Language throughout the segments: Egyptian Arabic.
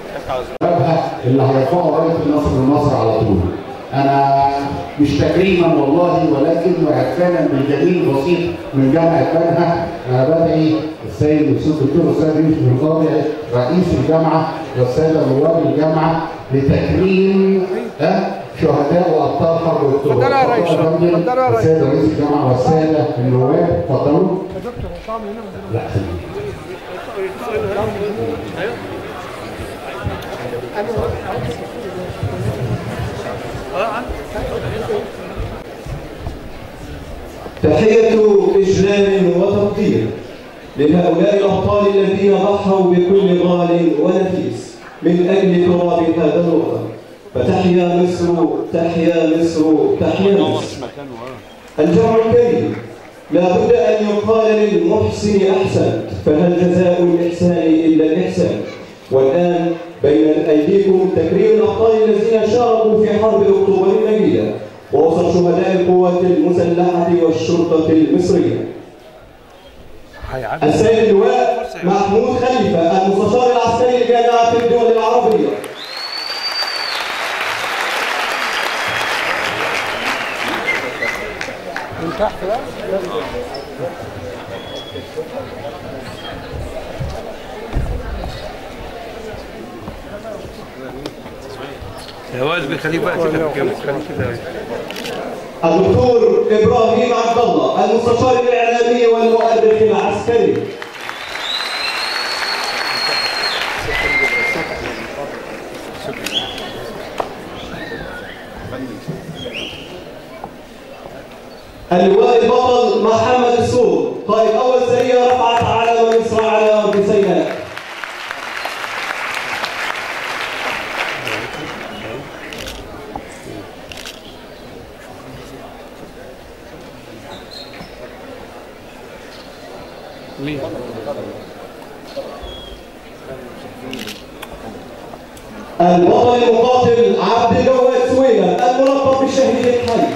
اللي هيرفعوا رايه النصر لمصر على طول. انا مش تكريما والله ولكن وعرفانا من جميل بسيط من جامعه بنها انا بدعي السيد الاستاذ الدكتور السيد يوسف القاضي رئيس الجامعه والساده نواب الجامعه لتكريم ها شهداء وابطال حرب اكتوبر. اتفضلوا يا ريس. اتفضل يا فندم. اتفضلوا يا ريس. السيد رئيس الجامعه والساده النواب اتفضلوا. يا دكتور طعم هنا لا خليك. تحية إجلال وتقدير لهؤلاء الأبطال الذين ضحوا بكل غال ونفيس من أجل تراب هذا الوطن فتحيا مصر تحيا مصر تحيا مصر الجمع الكريم لا بد أن يقال للمحسن أحسنت فهل جزاء الإحسان إلا الإحسان والآن بين أيديكم تكريم الأبطال الذين شاركوا في حرب أكتوبر النبيلة ووسط شهداء القوات المسلحة والشرطة المصرية السيد اللواء محمود خليفة المستشار العسكري لجامعة الدول العربية من تحت بقى جواز بخليه بقى كده خليه كده الدكتور إبراهيم عبد الله المستشار الإعلامي والمؤرخ العسكري اللواء البطل محمد السور قائد أول سرية رفعت علم مصر على أرض سيناء مين؟ البطل المقاتل عبد الجواد سويلة الملقب بالشهيد الحي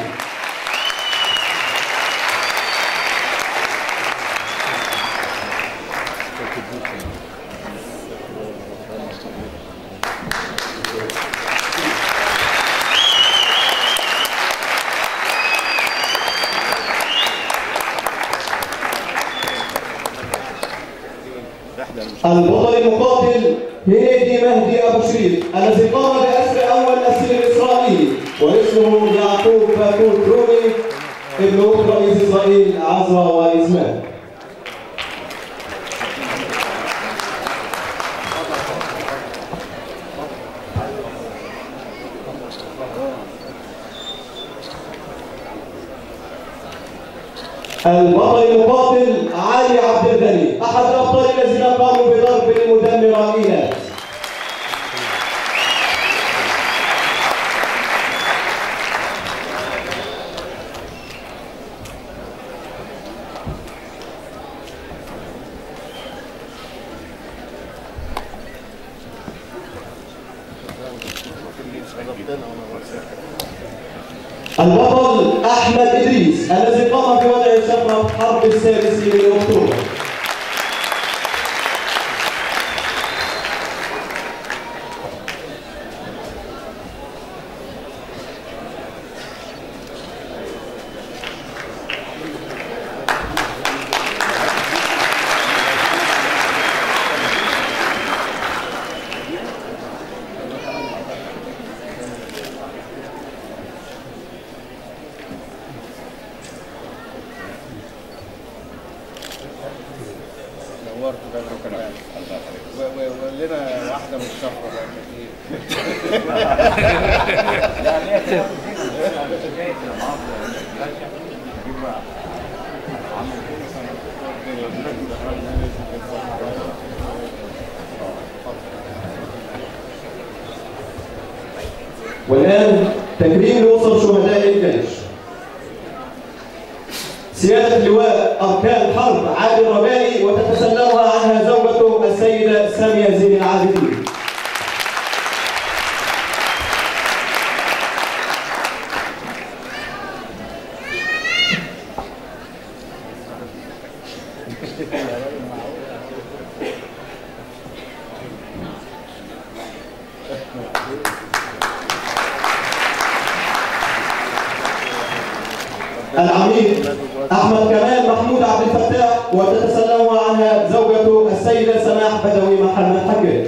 البطل المقاتل هنيدي مهدي ابو شريف الذي قام باسر اول اسير اسرائيلي واسمه يعقوب باكوت رومي ابن اخت رئيس اسرائيل عزرا واسماعيل البطل المقاتل علي عبد الغني احد الابطال الذين قاموا بضرب المدمر ايلات البطل احمد ادريس الذي قام بوضع شفره حرب السادس من اكتوبر نورت ده ربنا ولنا واحده من الشفره بقى كتير والآن تكريم لأسر شهداء الجيش سيادة اللواء أركان حرب عادل ربائي وتتسلمها عنها زوجته السيدة سامية زين العابدين العميد أحمد كمال محمود عبد الفتاح وتتسلم عنها زوجته السيدة سماح بدوي محمد حكيم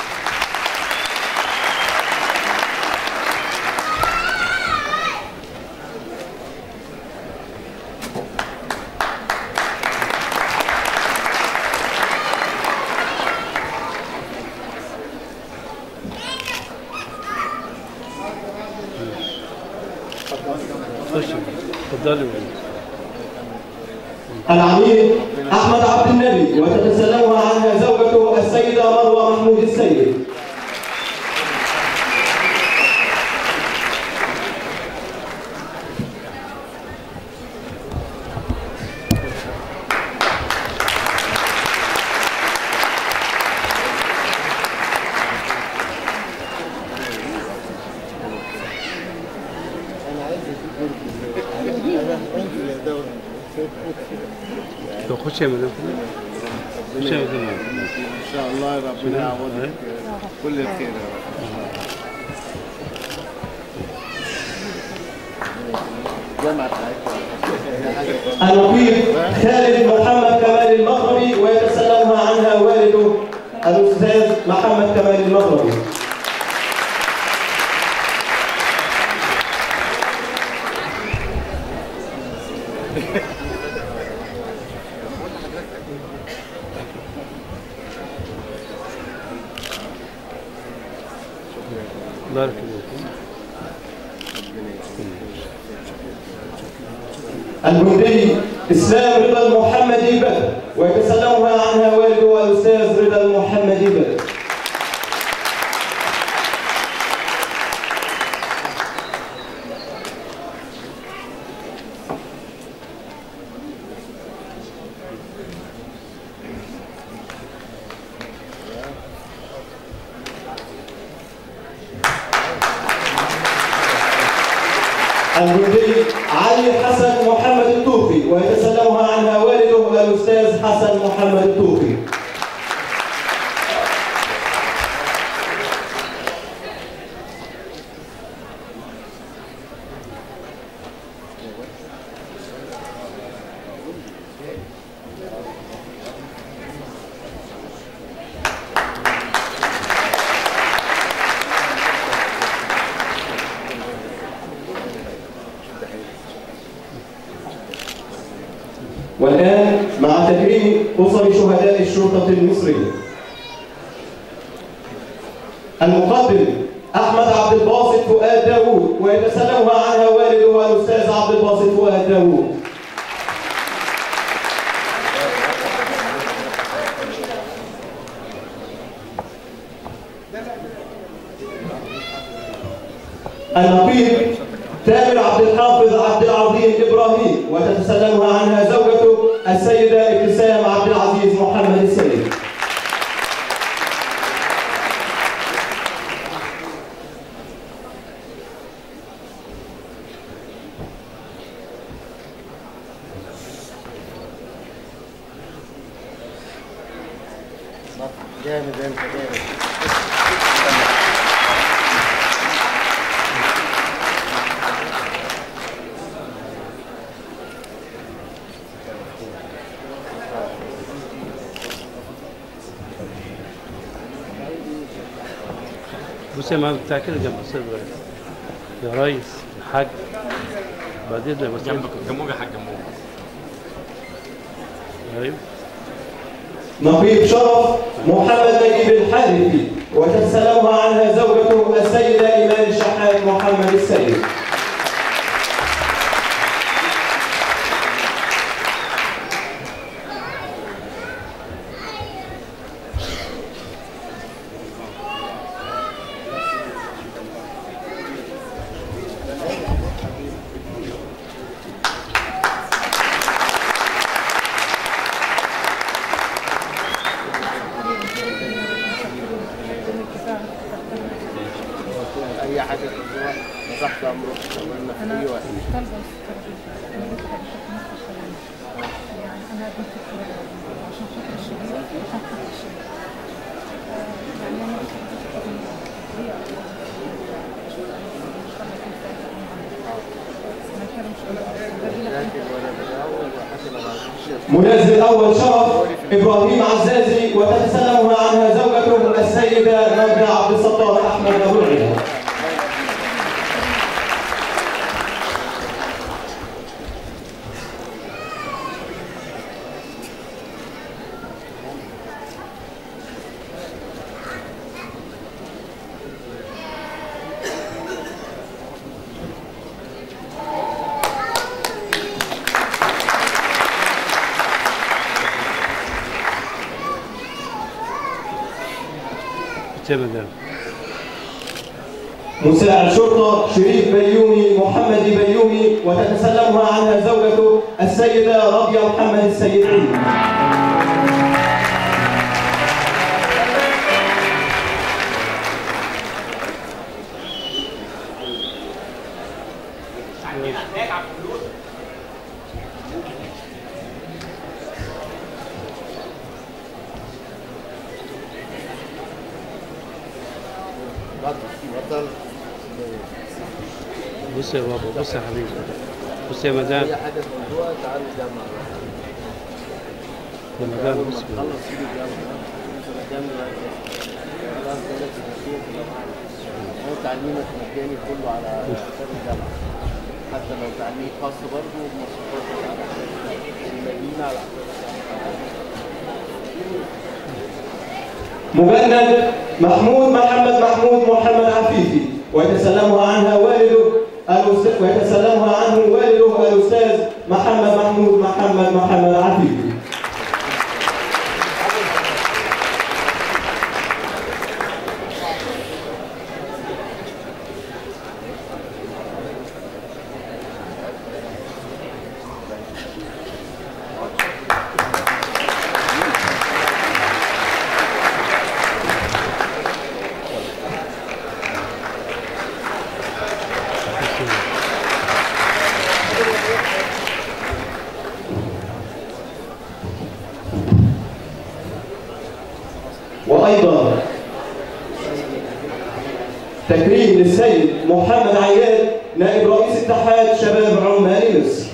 خش اتفضلي العميد أحمد عبد النبي وتتسلم عنها زوجته السيدة مروة محمود السيد طب خش يا مدام خش يا مدام ان شاء الله ربنا يعوضك كل الخير يا رب جامعة الوكيل خالد محمد كمال المغربي ويتسلمها عنها والده الأستاذ محمد كمال المغربي بارك الله فيك الجندي اسلام رضا المحمدي بدر ويتسلمها عنها والده الاستاذ رضا المحمدي بدر الجندي علي حسن محمد الطوفي ويتسلمها عنها والده الاستاذ حسن محمد الطوفي والآن مع تكريم أسر شهداء الشرطة المصرية المقدم أحمد عبد الباسط فؤاد داوود ويتسلمها عنها والده الأستاذ عبد الباسط فؤاد داوود النقيب تامر عبد الحافظ عبد العظيم ابراهيم وتتسلمها عنها زوجته السيده ابتسام عبد العزيز محمد السيد. جامد انت جامد بص يا معلم بتاع كده جنب السيد رئيس يا ريس الحاج بعدين بس جنبك جنبهم يا حاج جنبهم ايوه نقيب شرف محمد نجيب الحارثي وتتسلمها عنها زوجته السيده ايمان الشحات محمد السيد. اي حاجه تسوى تحت امرك عملنا في انا اي وقت مش طالبه استراتيجية. انا لسه حاجة في مصر يعني انا اديت الكورة عشان خاطر الشباب عشان خاطر الشباب آه، يعني انا بس بديت الكورة. هي منازل الأول شرف إبراهيم عزازي وتتسلمها عنها زوجته السيدة مجدة عبد الستار أحمد أبو العلا جمدان مساعد شرطة شريف بيومي محمد بيومي وتتسلمها عنها زوجته السيدة ربيع محمد السيدي اتفضل بص يا بابا بص يا حبيبي بص يا مدام اي حاجه في الموضوع تعالوا نجمع يا مدام بص خلص سيدي يلا نجمع خلاص دلوقتي ماشيين في الجامعة. هو تعليمك مجاني كله على حساب الجامعه حتى لو تعليم خاص برضه مصروفاتك على حساب المدينه على حساب مجند محمود محمد محمود محمد عفيفي ويتسلمها عنها والده الأستاذ ويتسلمها عنه والده الأستاذ محمد محمود محمد محمد عفيفي وأيضا تكريم للسيد محمد عياد نائب رئيس اتحاد شباب عمان مصر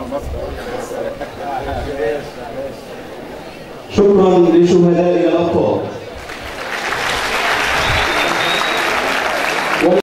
شكرا لشهدائنا الأبطال